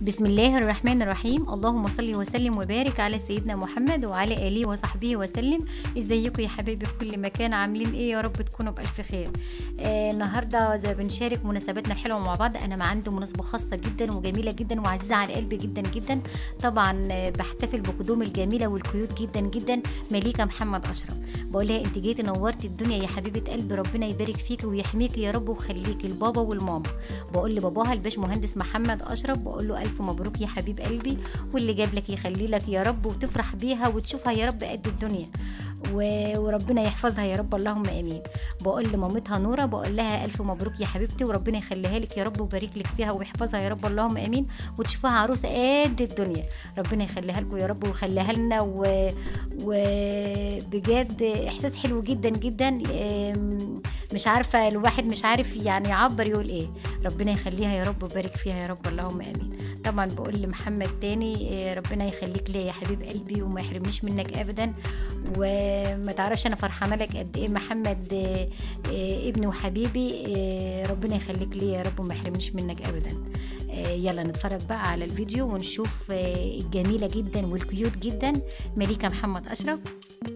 بسم الله الرحمن الرحيم اللهم صل وسلم وبارك على سيدنا محمد وعلى اله وصحبه وسلم ازيكم يا حبايبي في كل مكان عاملين ايه يا رب تكونوا بالف خير آه النهارده زي بنشارك مناسباتنا الحلوه مع بعض انا مع عندي مناسبه خاصه جدا وجميله جدا وعزيزه على قلبي جدا جدا طبعا آه، بحتفل بقدوم الجميله والكيوت جدا جدا مليكه محمد اشرف بقول لها انت جيتي نورتي الدنيا يا حبيبه قلبي ربنا يبارك فيكي ويحميكي يا رب ويخليكي البابا والماما بقول لباباها الباش مهندس محمد اشرف بقول له الف مبروك يا حبيب قلبي واللي جاب لك يخلي لك يا رب وتفرح بيها وتشوفها يا رب قد الدنيا و- وربنا يحفظها يا رب اللهم امين بقول لمامتها نوره بقول لها الف مبروك يا حبيبتي وربنا يخليها لك يا رب ويبارك لك فيها ويحفظها يا رب اللهم امين وتشوفها عروسه قد الدنيا ربنا يخليها لكم يا رب ويخليها لنا و... وبجد احساس حلو جدا جدا أم، مش عارفه الواحد مش عارف يعني يعبر يقول ايه ربنا يخليها يا رب ويبارك فيها يا رب اللهم امين طبعا بقول لمحمد تاني إيه، ربنا يخليك ليا يا حبيب قلبي وما يحرمنيش منك ابدا وما تعرفش انا فرحانه لك قد ايه محمد إيه، إيه، ابني وحبيبي إيه، ربنا يخليك ليا يا رب وما يحرمنيش منك ابدا إيه، يلا نتفرج بقى على الفيديو ونشوف إيه، الجميله جدا والكيوت جدا مليكه محمد اشرف